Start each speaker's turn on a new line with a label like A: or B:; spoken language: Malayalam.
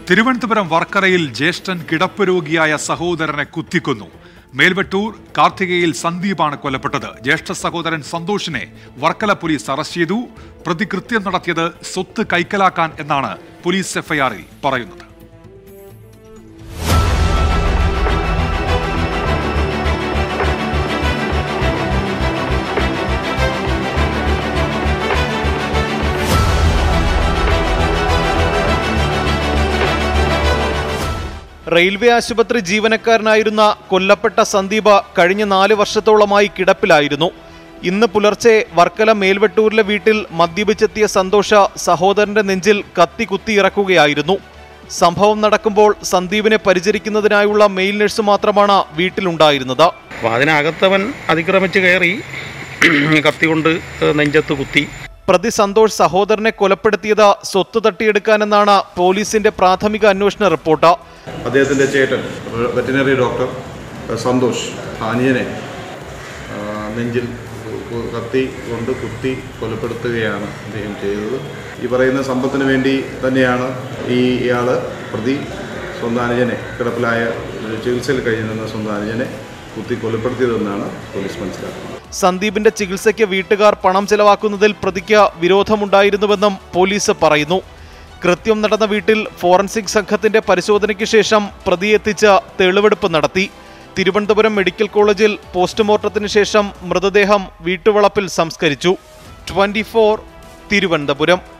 A: തിരുവനന്തപുരം വർക്കലയിൽ ജ്യേഷ്ഠൻ കിടപ്പ് രോഗിയായ സഹോദരനെ കുത്തിക്കൊന്നു മേൽവെട്ടൂർ കാർത്തികയിൽ സന്ദീപാണ് കൊല്ലപ്പെട്ടത് ജ്യേഷ്ഠ സഹോദരൻ സന്തോഷിനെ വർക്കല പോലീസ് അറസ്റ്റ് ചെയ്തു പ്രതി കൃത്യം നടത്തിയത് സ്വത്ത് കൈക്കലാക്കാൻ എന്നാണ് പോലീസ് എഫ്ഐആറിൽ പറയുന്നത്
B: റെയിൽവേ ആശുപത്രി ജീവനക്കാരനായിരുന്ന കൊല്ലപ്പെട്ട സന്ദീപ കഴിഞ്ഞ നാല് വർഷത്തോളമായി കിടപ്പിലായിരുന്നു ഇന്ന് പുലർച്ചെ വർക്കല മേൽവെട്ടൂരിലെ വീട്ടിൽ മദ്യപിച്ചെത്തിയ സന്തോഷ സഹോദരന്റെ നെഞ്ചിൽ കത്തി കുത്തി ഇറക്കുകയായിരുന്നു സംഭവം നടക്കുമ്പോൾ സന്ദീപിനെ പരിചരിക്കുന്നതിനായുള്ള മെയിൽ നഴ്സ് മാത്രമാണ് വീട്ടിലുണ്ടായിരുന്നത്
C: അപ്പോൾ അതിനകത്തവൻ അതിക്രമിച്ച് കയറി കത്തി കൊണ്ട് നെഞ്ചത്ത് കുത്തി
B: പ്രതി സന്തോഷ് സഹോദരനെ കൊലപ്പെടുത്തിയത് സ്വത്ത് തട്ടിയെടുക്കാനെന്നാണ് പോലീസിന്റെ പ്രാഥമിക അന്വേഷണ റിപ്പോർട്ട്
D: അദ്ദേഹത്തിൻ്റെ ചേട്ടൻ വെറ്റിനറി ഡോക്ടർ സന്തോഷ് അനിയനെ ആ, നെഞ്ചിൽ കു- കത്തി കൊണ്ട് കുത്തി കൊലപ്പെടുത്തുകയാണ് അദ്ദേഹം ചെയ്തത് ഈ പറയുന്ന സമ്പത്തിന് വേണ്ടി തന്നെയാണ് ഈ ഇയാൾ പ്രതി സ്വന്തം അനുജനെ കിടപ്പിലായ ഒരു ചികിത്സയിൽ കഴിയുന്ന സ്വന്തം അനുജനെ കുത്തി കൊലപ്പെടുത്തിയതെന്നാണ് പോലീസ് മനസ്സിലാക്കുന്നത്
B: സന്ദീപിന്റെ ചികിത്സയ്ക്ക് വീട്ടുകാർ പണം ചെലവാക്കുന്നതിൽ പ്രതിക്ക് വിരോധമുണ്ടായിരുന്നുവെന്നും പോലീസ് പറയുന്നു കൃത്യം നടന്ന വീട്ടിൽ ഫോറൻസിക് സംഘത്തിന്റെ പരിശോധനയ്ക്ക് ശേഷം പ്രതിയെത്തിച്ച് തെളിവെടുപ്പ് നടത്തി തിരുവനന്തപുരം മെഡിക്കൽ കോളേജിൽ പോസ്റ്റ്മോർട്ടത്തിന് ശേഷം മൃതദേഹം വീട്ടുവളപ്പിൽ സംസ്കരിച്ചു ട്വന്റി തിരുവനന്തപുരം